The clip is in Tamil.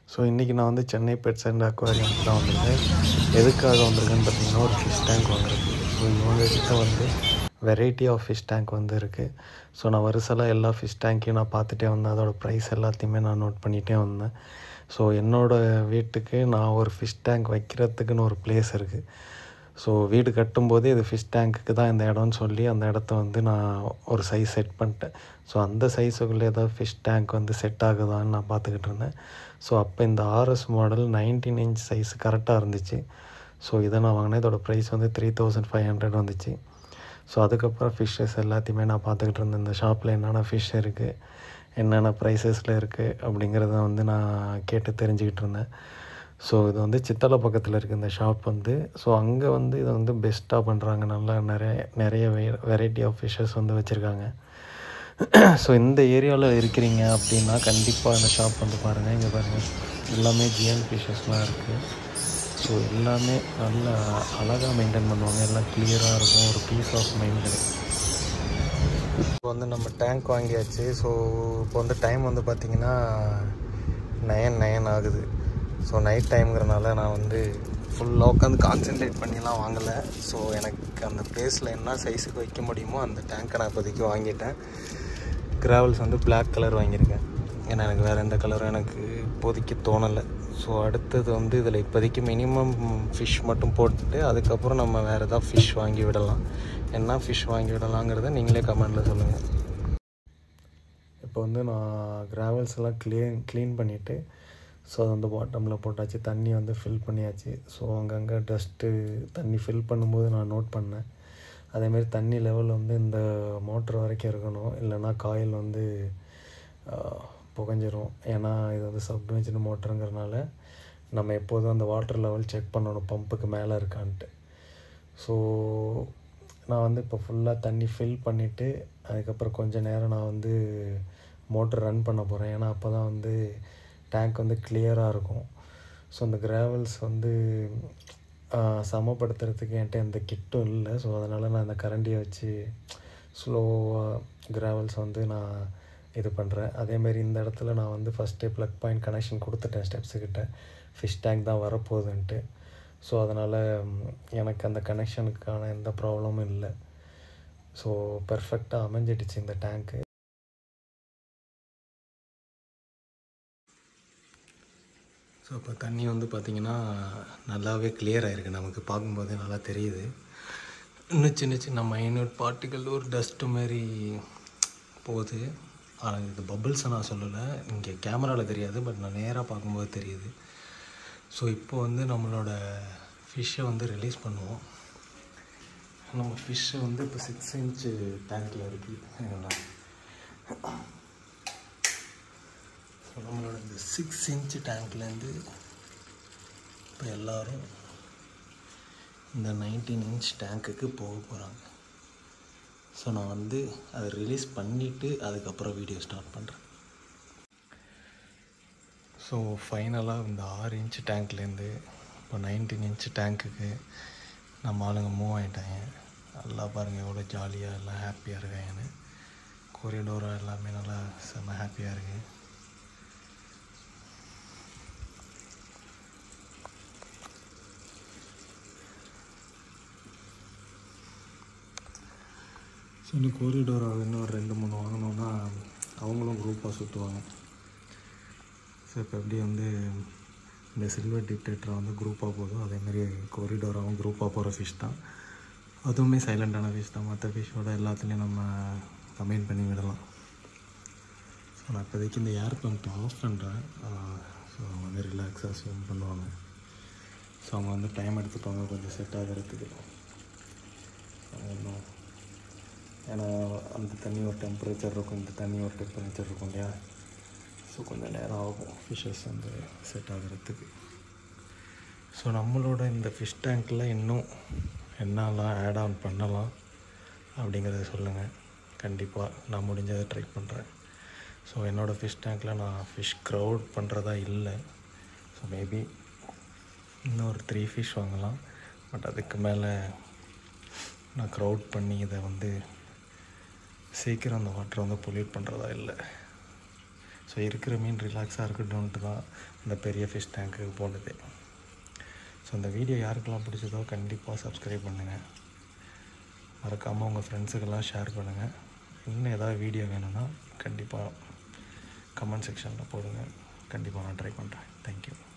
ஸோ இன்றைக்கி நான் வந்து சென்னை பெட்ஸ் அண்ட் அக்வாரியம் தான் வந்திருக்கேன் எதுக்காக வந்திருக்கேன்னு பார்த்தீங்கன்னா ஒரு ஃபிஷ் டேங்க் வாங்குறதுக்கு ஸோ இவங்க கிட்ட வந்து வெரைட்டி ஆஃப் ஃபிஷ் டேங்க் வந்து இருக்குது ஸோ நான் வருஷலாம் எல்லா ஃபிஷ் டேங்க்கையும் நான் பார்த்துட்டே வந்தேன் அதோடய ப்ரைஸ் எல்லாத்தையுமே நான் நோட் பண்ணிகிட்டே வந்தேன் ஸோ என்னோடய வீட்டுக்கு நான் ஒரு ஃபிஷ் டேங்க் வைக்கிறதுக்குன்னு ஒரு பிளேஸ் இருக்குது ஸோ வீடு கட்டும்போதே இது ஃபிஷ் டேங்க்குக்கு தான் இந்த இடம்னு சொல்லி அந்த இடத்த வந்து நான் ஒரு சைஸ் செட் பண்ணிட்டேன் ஸோ அந்த சைஸுக்குள்ளே ஏதாவது ஃபிஷ் டேங்க் வந்து செட் ஆகுதான்னு நான் பார்த்துக்கிட்டு இருந்தேன் ஸோ அப்போ இந்த RS model nineteen inch size கரெக்டாக இருந்துச்சு ஸோ இதை நான் வாங்கினேன் இதோட ப்ரைஸ் வந்து த்ரீ தௌசண்ட் ஃபைவ் ஹண்ட்ரட் வந்துச்சு ஸோ அதுக்கப்புறம் ஃபிஷ்ஷஸ் எல்லாத்தையுமே நான் பார்த்துக்கிட்டு இருந்தேன் இந்த ஷாப்பில் என்னென்ன ஃபிஷ் இருக்குது என்னென்ன ப்ரைஸஸில் இருக்குது அப்படிங்கிறத வந்து நான் கேட்டு தெரிஞ்சுக்கிட்டு இருந்தேன் ஸோ இது வந்து சித்தலை பக்கத்தில் இருக்குது இந்த ஷாப் வந்து ஸோ அங்கே வந்து இதை வந்து பெஸ்ட்டாக பண்ணுறாங்க நல்லா நிறைய நிறைய வெ வெரைட்டி ஆஃப் ஃபிஷ்ஷஸ் வந்து வச்சுருக்காங்க ஸோ இந்த ஏரியாவில் இருக்கிறீங்க அப்படின்னா கண்டிப்பாக இந்த ஷாப் வந்து பாருங்கள் இங்கே பாருங்கள் எல்லாமே ஜிஎன் ஃபிஷ்ஷஸ்லாம் இருக்குது ஸோ எல்லாமே நல்ல அழகாக மெயின்டைன் பண்ணுவாங்க எல்லாம் கிளியராக இருக்கும் ஒரு பீஸ் ஆஃப் மைண்ட் கிடைக்கும் இப்போ வந்து நம்ம டேங்க் வாங்கியாச்சு ஸோ இப்போ வந்து டைம் வந்து பார்த்திங்கன்னா நயன் நயன் ஆகுது ஸோ நைட் டைம்ங்கிறனால நான் வந்து ஃபுல்லாக உட்காந்து கான்சென்ட்ரேட் பண்ணிலாம் வாங்கலை ஸோ எனக்கு அந்த ப்ளேஸில் என்ன சைஸுக்கு வைக்க முடியுமோ அந்த டேங்க்கை நான் இப்போதைக்கு வாங்கிட்டேன் கிராவல்ஸ் வந்து பிளாக் கலர் வாங்கியிருக்கேன் ஏன்னா எனக்கு வேறு எந்த கலரும் எனக்கு இப்போதைக்கு தோணலை ஸோ அடுத்தது வந்து இதில் இப்போதைக்கு மினிமம் ஃபிஷ் மட்டும் போட்டுட்டு அதுக்கப்புறம் நம்ம வேறு எதாவது ஃபிஷ் வாங்கி விடலாம் என்ன ஃபிஷ் வாங்கி விடலாங்கிறத நீங்களே கமெண்டில் சொல்லுங்கள் இப்போ வந்து நான் கிராவல்ஸ் எல்லாம் க்ளீன் க்ளீன் பண்ணிவிட்டு ஸோ அது வந்து பாட்டமில் போட்டாச்சு தண்ணி வந்து ஃபில் பண்ணியாச்சு ஸோ அங்கங்கே டஸ்ட்டு தண்ணி ஃபில் பண்ணும்போது நான் நோட் பண்ணேன் அதேமாரி தண்ணி லெவல் வந்து இந்த மோட்ரு வரைக்கும் இருக்கணும் இல்லைன்னா காயில் வந்து புகஞ்சிரும் ஏன்னா இது வந்து சப்மெர்ஜின் மோட்டருங்கிறனால நம்ம எப்போதும் அந்த வாட்டர் லெவல் செக் பண்ணணும் பம்புக்கு மேலே இருக்கான்ட்டு ஸோ நான் வந்து இப்போ ஃபுல்லாக தண்ணி ஃபில் பண்ணிவிட்டு அதுக்கப்புறம் கொஞ்சம் நேரம் நான் வந்து மோட்டர் ரன் பண்ண போகிறேன் ஏன்னா அப்போ தான் வந்து டேங்க் வந்து கிளியராக இருக்கும் ஸோ அந்த கிராவல்ஸ் வந்து சமப்படுத்துறதுக்கு என்கிட்ட எந்த கிட்டும் இல்லை ஸோ அதனால் நான் அந்த கரண்டியை வச்சு ஸ்லோவாக கிராவல்ஸ் வந்து நான் இது பண்ணுறேன் அதேமாரி இந்த இடத்துல நான் வந்து ஃபஸ்ட்டே ப்ளக் பாயிண்ட் கனெக்ஷன் கொடுத்துட்டேன் ஸ்டெப்ஸுக்கிட்ட ஃபிஷ் டேங்க் தான் வரப்போகுதுன்ட்டு ஸோ அதனால் எனக்கு அந்த கனெக்ஷனுக்கான எந்த ப்ராப்ளமும் இல்லை ஸோ பர்ஃபெக்டாக அமைஞ்சிடுச்சு இந்த டேங்க்கு ஸோ இப்போ தண்ணி வந்து பார்த்திங்கன்னா நல்லாவே கிளியர் ஆகிருக்கு நமக்கு பார்க்கும்போதே நல்லா தெரியுது இன்னும் சின்ன சின்ன மைனூட் பார்ட்டிக்கல் ஒரு டஸ்ட்டு மாதிரி போகுது ஆனால் இது பபிள்ஸை நான் சொல்லலை இங்கே கேமராவில் தெரியாது பட் நான் நேராக பார்க்கும்போது தெரியுது ஸோ இப்போ வந்து நம்மளோட ஃபிஷ்ஷை வந்து ரிலீஸ் பண்ணுவோம் நம்ம ஃபிஷ்ஷு வந்து இப்போ சிக்ஸ் இன்ச்சு டேங்க்கில் இருக்குது ஸோ நம்மளோட இந்த சிக்ஸ் இன்ச்சு டேங்க்லேருந்து இப்போ எல்லோரும் இந்த நைன்டீன் இன்ச் டேங்க்குக்கு போக போகிறாங்க ஸோ நான் வந்து அதை ரிலீஸ் பண்ணிவிட்டு அதுக்கப்புறம் வீடியோ ஸ்டார்ட் பண்ணுறேன் ஸோ ஃபைனலாக இந்த ஆறு இன்ச் டேங்க்லேருந்து இப்போ நைன்டீன் இன்ச் டேங்க்குக்கு நம்ம ஆளுங்க மூவ் ஆகிட்டாங்க நல்லா பாருங்கள் எவ்வளோ ஜாலியாக எல்லாம் ஹாப்பியாக இருக்காங்கன்னு கொரிடோராக எல்லாமே நல்லா செம்ம ஹாப்பியாக இருக்குது ஸோ இன்னும் கோரிடோர் இன்னும் ஒரு ரெண்டு மூணு வாங்கினோன்னா அவங்களும் குரூப்பாக சுற்றுவாங்க ஸோ இப்போ எப்படி வந்து இந்த சில்வர் டிக்டேட்டரை வந்து குரூப்பாக போதும் அதேமாரி கோரிடோராகவும் குரூப்பாக போகிற ஃபிஷ் தான் அதுவுமே சைலண்டான ஃபிஷ் தான் மற்ற ஃபிஷ்ஷோட எல்லாத்துலேயும் நம்ம கம்பைன் பண்ணி விடலாம் ஸோ நான் இப்போதைக்கு இந்த ஏர் பம்ப் ஆஃப் பண்ணுறேன் ஸோ அவங்க வந்து ரிலாக்ஸாக ஸ்விம் பண்ணுவாங்க ஸோ அவங்க வந்து டைம் எடுத்துப்பாங்க கொஞ்சம் செட் ஆகிறதுக்கு இன்னும் ஏன்னா அந்த தண்ணி ஒரு டெம்பரேச்சர் இருக்கும் இந்த தண்ணி ஒரு டெம்பரேச்சர் இருக்கும் இல்லையா ஸோ கொஞ்சம் நேரம் ஆகும் ஃபிஷ்ஷஸ் வந்து செட் ஆகிறதுக்கு ஸோ நம்மளோட இந்த ஃபிஷ் டேங்க்கில் இன்னும் என்னெல்லாம் ஆட் ஆன் பண்ணலாம் அப்படிங்கிறத சொல்லுங்கள் கண்டிப்பாக நான் முடிஞ்சதை ட்ரை பண்ணுறேன் ஸோ என்னோடய ஃபிஷ் டேங்க்கில் நான் ஃபிஷ் க்ரௌட் பண்ணுறதா இல்லை ஸோ மேபி இன்னும் ஒரு த்ரீ ஃபிஷ் வாங்கலாம் பட் அதுக்கு மேலே நான் க்ரௌட் பண்ணி இதை வந்து சீக்கிரம் அந்த வாட்டரை வந்து பொல்யூட் பண்ணுறதா இல்லை ஸோ இருக்கிற மீன் ரிலாக்ஸாக இருக்கட்டும்ன்ட்டு தான் இந்த பெரிய ஃபிஷ் டேங்க்கு போனது ஸோ இந்த வீடியோ யாருக்கெல்லாம் பிடிச்சதோ கண்டிப்பாக சப்ஸ்கிரைப் பண்ணுங்கள் மறக்காமல் உங்கள் ஃப்ரெண்ட்ஸுக்கெல்லாம் ஷேர் பண்ணுங்கள் இன்னும் ஏதாவது வீடியோ வேணும்னா கண்டிப்பாக கமெண்ட் செக்ஷனில் போடுங்க கண்டிப்பாக நான் ட்ரை பண்ணுறேன் தேங்க்யூ